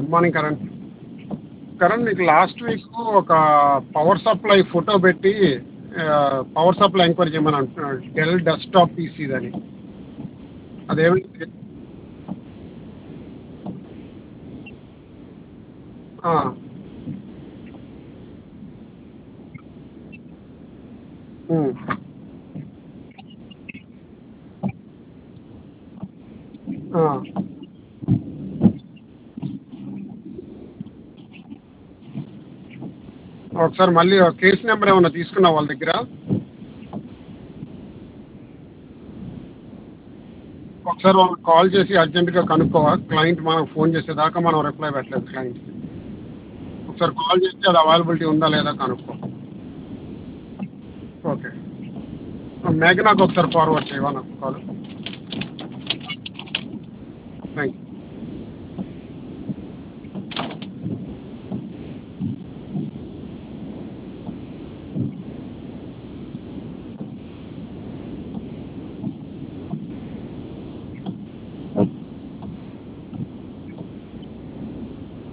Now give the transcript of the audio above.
good morning Karan Karan నీకు last week ఒక power supply photo పెట్టి పవర్ సప్లై ఎంక్వైరీ చేయమని అంటున్నాడు డెల్ డెస్క్టాప్ పీసీదని అదేమిటి ఆ, ఉమ్, ఆ, ఒకసారి మళ్ళీ కేసు నెంబర్ ఏమన్నా తీసుకున్నావా వాళ్ళ దగ్గర ఒకసారి వాళ్ళకి కాల్ చేసి అర్జెంటుగా కనుక్కోవా క్లయింట్ మనకు ఫోన్ చేసేదాకా మనం రిప్లై పెట్టలేదు క్లయింట్ ఒకసారి కాల్ చేసి అది అవైలబిలిటీ ఉందా లేదా కనుక్కో ఓకే మేఘనాకు ఒకసారి ఫార్వర్డ్ చేయవా నాకు కాల్ థ్యాంక్ యూ